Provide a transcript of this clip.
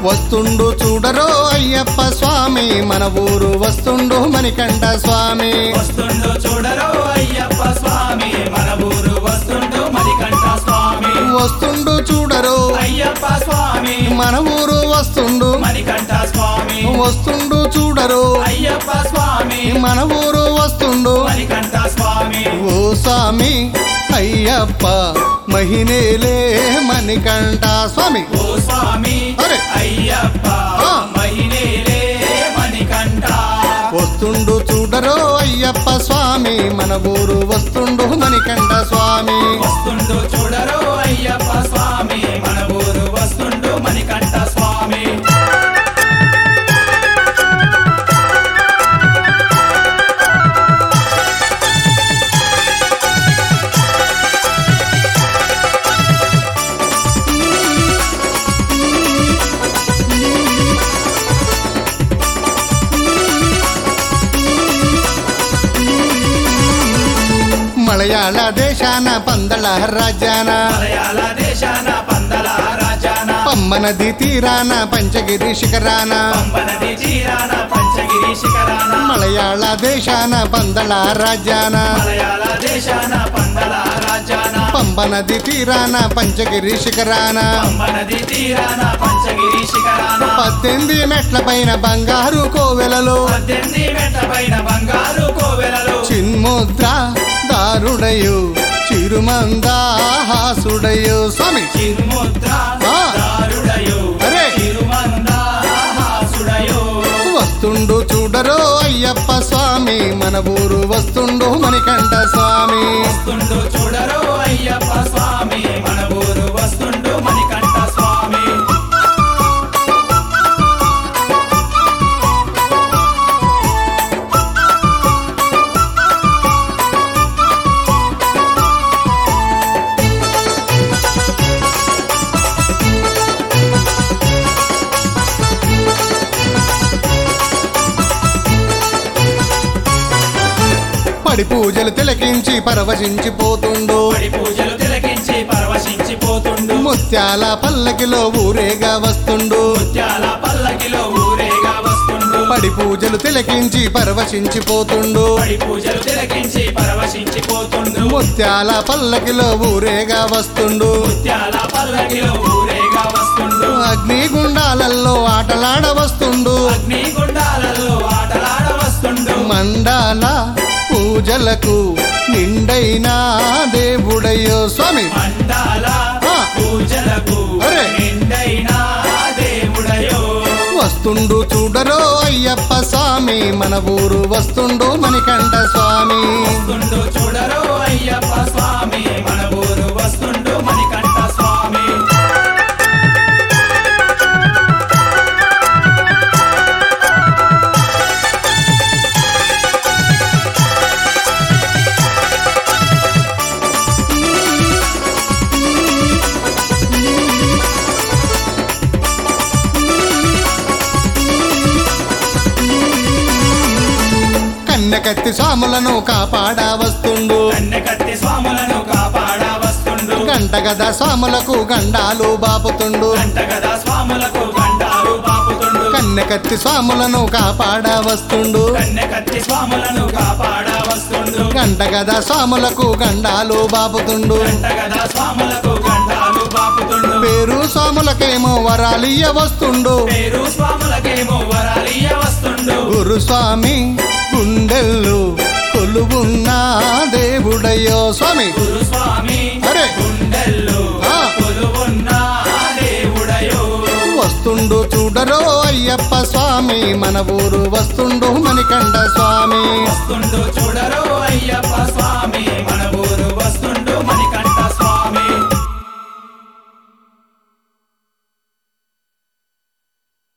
వస్తుండు చూడరో అయ్యప్ప స్వామి మన ఊరు వస్తుండు మణికంఠ స్వామి వస్తుండు చూడరో అయ్యప్ప స్వామి మన ఊరు వస్తుండు మణికంఠ స్వామి వస్తుండు చూడరో అయ్యప్ప స్వామి మన ఊరు వస్తుండు మణికంఠ స్వామి వస్తుండు చూడరు అయ్యప్ప స్వామి మన ఊరు వస్తుండు మణికంఠ స్వామి ఓ స్వామి అయ్యప్ప మహినేలే మణికంఠ స్వామి ఓ స్వామి అరే. అయ్యప్ప ఆ. మహిళలే మణికంఠ వస్తుండు చూడరు అయ్యప్ప స్వామి మన ఊరు వస్తుండు మణికంఠ స్వామి వస్తుండు చూడరో అయ్యప్ప స్వామి మన ఊరు వస్తుండు మణికంఠ స్వామి మలయాళ దేశాన పందళ రాజ్యాన మలయాళ దేశాన పందల రాజాన పమ్మనది తీరాన పంచగిరి శిఖరాన పంపనది జీరాన పంచగిరి శిఖరాన మలయాళ దేశాన పందళ రాజ్యాన మలయాళ దేశాన పందల రాజాన పంబనది తీరాన పంచగిరి శిఖరాన పంపనది తీరాన పంచగిరి శిఖరాన పద్దెనిమిది మెట్ల పైన బంగారు కోవెలలో పద్దెనిమిది మెట్ల పైన బంగారు కోవెలలో చిన్ముద్ర దారుడయు చిరుమందాహాసుడయు స్వామి చిరుముద్ర ఆ. దారుడయో అరే. చిరుమందాహాసుడయో వస్తుండు చూడరో అయ్యప్ప స్వామి మన ఊరు వస్తుండు మణికంఠ స్వామి వస్తుండు చూడరో అయ్యప్ప స్వామి మన ఊరు వస్తుండు మణికంఠ స్వామి పడి పూజలు తిలకించి పరవశించిపోతుండు పడి పూజలు తిలకించి పరవశించిపోతుండు ముత్యాల పల్లకిలో ఊరేగా వస్తుండు ముత్యాల పల్లకిలో ఊరేగా వస్తుండు పడి పూజలు తిలకించి పరవశించిపోతుండు పడి పూజలు తిలకించి పరవశించిపోతుండు ముత్యాల పల్లకిలో ఊరేగా వస్తుండు ముత్యాల పల్లకిలో ఊరేగా వస్తుండు అగ్నిగుండాలల్లో ఆటలాడ వస్తుండు అగ్ని గుండాలలో ఆటలాడ వస్తుండు మండాల పూజలకు నిండైన దేవుడయ్యో స్వామి మండాల ఆ. పూజలకు అరే. నిండైన దేవుడయో వస్తుండు చూడరో అయ్యప్ప స్వామి మన ఊరు వస్తుండు మణికంఠ స్వామి వస్తుండు చూడరో అయ్యప్ప స్వామి మన ఊరు వస్తుండు మణికంఠ స్వామి కన్నెకత్తి స్వాములను కాపాడ వస్తుండు కన్నెకత్తి స్వాములను కాపాడ వస్తుండు గంటగద స్వాములకు గండాలు బాపుతుండు గంట గదా స్వాములకు గండాలు పాపుతుండు కన్నెకత్తి స్వాములను కాపాడ వస్తుండు కన్నెకత్తి స్వాములను కాపాడ వస్తుండు గంటగద స్వాములకు గండాలు బాపుతుండు గంట గదా స్వాములకు గండాలు పాపుతుండు పేరు స్వాములకేమో వరాలియ్య వస్తుండు పేరు స్వాములకేమో వరాలియ వస్తుండు గురుస్వామి గుండెల్లు కొలువున్న దేవుడయ్యో స్వామి గురు స్వామి అరే. గుండెల్లో ఆ. కొలువున్న దేవుడయో వస్తుండు చూడరో అయ్యప్ప స్వామి మన ఊరు వస్తుండు మణికంఠ స్వామి వస్తుండు చూడరో అయ్యప్ప స్వామి మన